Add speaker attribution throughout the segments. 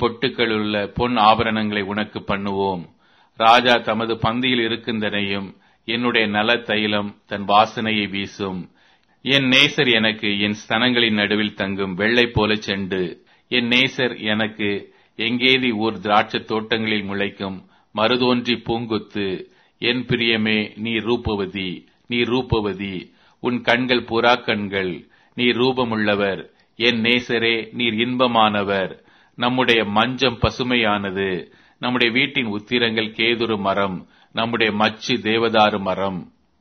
Speaker 1: பொட்டுக்களுள்ள பொன் ஆபரணங்களை உனக்கு பண்ணுவோம் ராஜா தமது பந்தியில் இருக்கின்றனையும் என்னுடைய நல தைலம் தன் வாசனையை வீசும் என் நேசர் எனக்கு என் ஸ்தனங்களின் நடுவில் தங்கும் வெள்ளை போல செண்டு என் நேசர் எனக்கு எங்கேதி ஊர் திராட்சத் தோட்டங்களில் முளைக்கும் மருதோன்றி பூங்குத்து என் பிரியமே நீ ரூபவதி நீ ரூபவதி உன் கண்கள் புறா கண்கள் நீ ரூபமுள்ளவர் என் நேசரே நீர் இன்பமானவர் நம்முடைய மஞ்சம் பசுமையானது நம்முடைய வீட்டின் உத்திரங்கள் கேதுரு மரம் நம்முடைய மச்சு தேவதாரு மரம்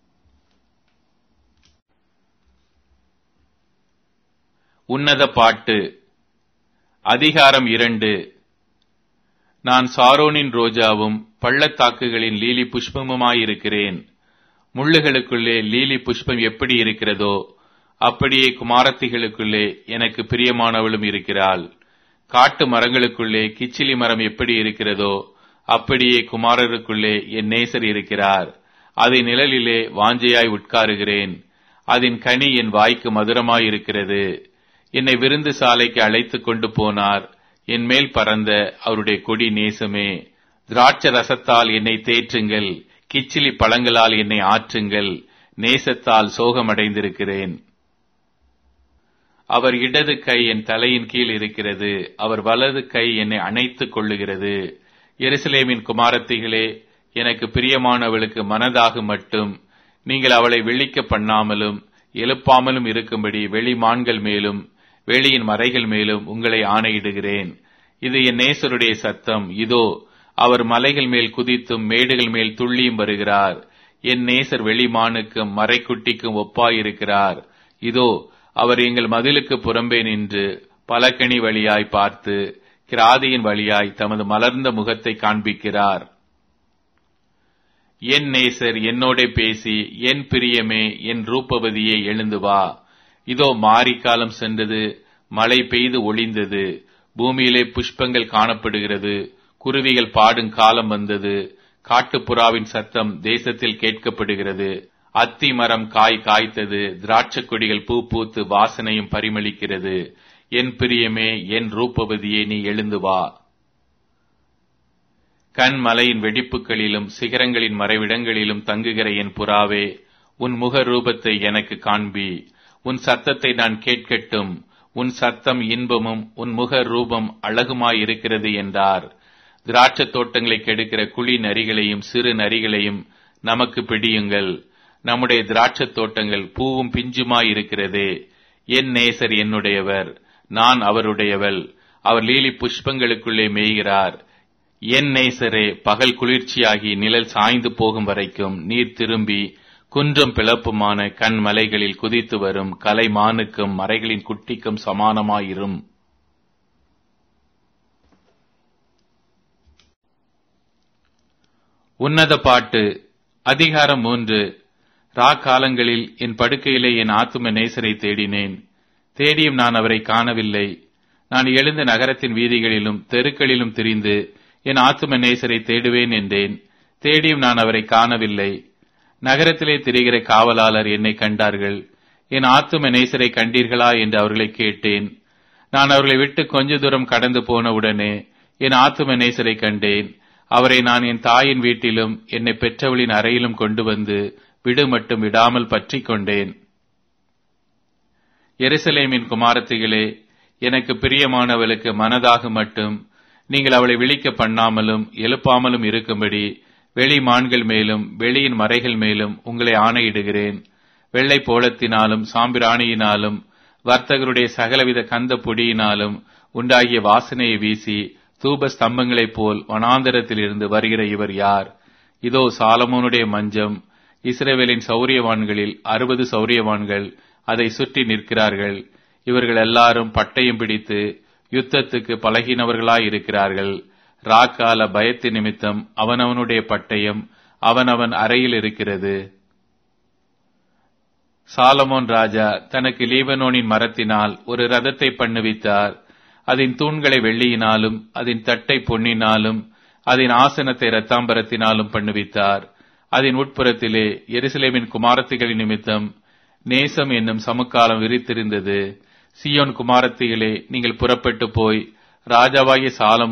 Speaker 1: உன்னத பாட்டு அதிகாரம் இரண்டு நான் சாரோனின் ரோஜாவும் பள்ளத்தாக்குகளின் லீலி புஷ்பமுமாயிருக்கிறேன் முள்ளுகளுக்குள்ளே லீலி புஷ்பம் எப்படி இருக்கிறதோ அப்படியே குமாரத்திகளுக்குள்ளே எனக்கு பிரியமானவளும் இருக்கிறாள் காட்டு மரங்களுக்குள்ளே கிச்சிலி மரம் எப்படி இருக்கிறதோ அப்படியே குமாரருக்குள்ளே என் நேசர் இருக்கிறார் அதன் நிழலிலே வாஞ்சையாய் உட்காருகிறேன் அதன் கனி என் வாய்க்கு மதுரமாயிருக்கிறது என்னை விருந்து சாலைக்கு அழைத்துக் கொண்டு போனார் என் மேல் பறந்த அவருடைய கொடி நேசமே திராட்ச ரசத்தால் என்னை தேற்றுங்கள் கிச்சிலி பழங்களால் என்னை ஆற்றுங்கள் நேசத்தால் சோகமடைந்திருக்கிறேன் அவர் இடது கை என் தலையின் கீழ் இருக்கிறது அவர் வலது கை என்னை அணைத்துக் கொள்ளுகிறது எருசலேமின் குமாரத்திகளே எனக்கு பிரியமானவளுக்கு மனதாக மட்டும் நீங்கள் அவளை விழிக்க பண்ணாமலும் எழுப்பாமலும் இருக்கும்படி வெளிமான்கள் மேலும் வெளியின் மறைகள் மேலும் உங்களை ஆணையிடுகிறேன் இது என் நேசருடைய சத்தம் இதோ அவர் மலைகள் மேல் குதித்தும் மேடுகள் மேல் துள்ளியும் வருகிறார் என் நேசர் வெளிமானுக்கும் மறைக்குட்டிக்கும் ஒப்பாயிருக்கிறார் இதோ அவர் எங்கள் மதிலுக்கு புறம்பே நின்று பலகணி வழியாய் பார்த்து கிராதியின் வழியாய் தமது மலர்ந்த முகத்தை காண்பிக்கிறார் என் நேசர் என்னோட பேசி என் பிரியமே என் ரூபவதியே எழுந்து வா இதோ மாரிக்காலம் சென்றது மழை பெய்து ஒளிந்தது பூமியிலே புஷ்பங்கள் காணப்படுகிறது குருவிகள் பாடும் காலம் வந்தது காட்டுப்புறாவின் சத்தம் தேசத்தில் கேட்கப்படுகிறது அத்தி மரம் காய் காய்த்தது திராட்சக் கொடிகள் பூ பூத்து வாசனையும் பரிமளிக்கிறது என் பிரியமே என் ரூபவதியே நீ எழுந்து வா கண் மலையின் வெடிப்புகளிலும் சிகரங்களின் மறைவிடங்களிலும் தங்குகிற என் புறாவே உன் முக ரூபத்தை எனக்கு காண்பி உன் சத்தத்தை நான் கேட்கட்டும் உன் சத்தம் இன்பமும் உன் முக ரூபம் அழகுமாயிருக்கிறது என்றார் திராட்சத் தோட்டங்களை கெடுக்கிற குழி நரிகளையும் சிறு நரிகளையும் நமக்கு பிடியுங்கள் நம்முடைய திராட்சத் தோட்டங்கள் பூவும் பிஞ்சுமாயிருக்கிறதே என் நேசர் என்னுடையவர் நான் அவருடையவள் அவர் லீலி புஷ்பங்களுக்குள்ளே மேய்கிறார் என் நேசரே பகல் குளிர்ச்சியாகி நிழல் சாய்ந்து போகும் வரைக்கும் நீர் திரும்பி குன்றும் பிளப்புமான கண் மலைகளில் குதித்து வரும் கலைமானுக்கும் மறைகளின் குட்டிக்கும் சமானமாயிரும் உன்னத பாட்டு அதிகாரம் மூன்று ரா காலங்களில் என் படுக்கையிலே என் ஆத்தும நேசரை தேடினேன் தேடியும் நான் அவரை காணவில்லை நான் எழுந்த நகரத்தின் வீதிகளிலும் தெருக்களிலும் திரிந்து என் ஆத்தும நேசரை தேடுவேன் என்றேன் தேடியும் நான் அவரை காணவில்லை நகரத்திலே திரிகிற காவலாளர் என்னை கண்டார்கள் என் ஆத்தும நேசரை கண்டீர்களா என்று அவர்களை கேட்டேன் நான் அவர்களை விட்டு கொஞ்ச தூரம் கடந்து போன உடனே என் ஆத்தும நேசரை கண்டேன் அவரை நான் என் தாயின் வீட்டிலும் என்னை பெற்றவளின் அறையிலும் கொண்டு வந்து விடு மட்டும் விடாமல் பற்றி கொண்டேன் எருசலேமின் குமாரத்திகளே எனக்கு பிரியமானவளுக்கு மனதாக மட்டும் நீங்கள் அவளை விழிக்க பண்ணாமலும் எழுப்பாமலும் இருக்கும்படி வெளி மான்கள் மேலும் வெளியின் மறைகள் மேலும் உங்களை ஆணையிடுகிறேன் வெள்ளை போலத்தினாலும் சாம்பிராணியினாலும் வர்த்தகருடைய சகலவித கந்த பொடியினாலும் உண்டாகிய வாசனையை வீசி தூப ஸ்தம்பங்களைப் போல் வனாந்தரத்தில் இருந்து வருகிற இவர் யார் இதோ சாலமோனுடைய மஞ்சம் இஸ்ரேவேலின் சௌரியவான்களில் அறுபது சௌரியவான்கள் அதை சுற்றி நிற்கிறார்கள் இவர்கள் எல்லாரும் பட்டயம் பிடித்து யுத்தத்துக்கு பழகினவர்களாயிருக்கிறார்கள் ராக்கால பயத்து நிமித்தம் அவனவனுடைய பட்டயம் அவனவன் அறையில் இருக்கிறது சாலமோன் ராஜா தனக்கு லீபனோனின் மரத்தினால் ஒரு ரதத்தை பண்ணுவித்தார் அதன் தூண்களை வெள்ளியினாலும் அதன் தட்டை பொன்னினாலும் அதன் ஆசனத்தை ரத்தாம்பரத்தினாலும் பண்ணுவித்தார் அதன் உட்புறத்திலே எருசலேமின் குமாரத்திகளின் நிமித்தம் நேசம் என்னும் சமுக்காலம் விரித்திருந்தது சியோன் குமாரத்திகளே நீங்கள் புறப்பட்டு போய் ராஜாவாகிய சாலம்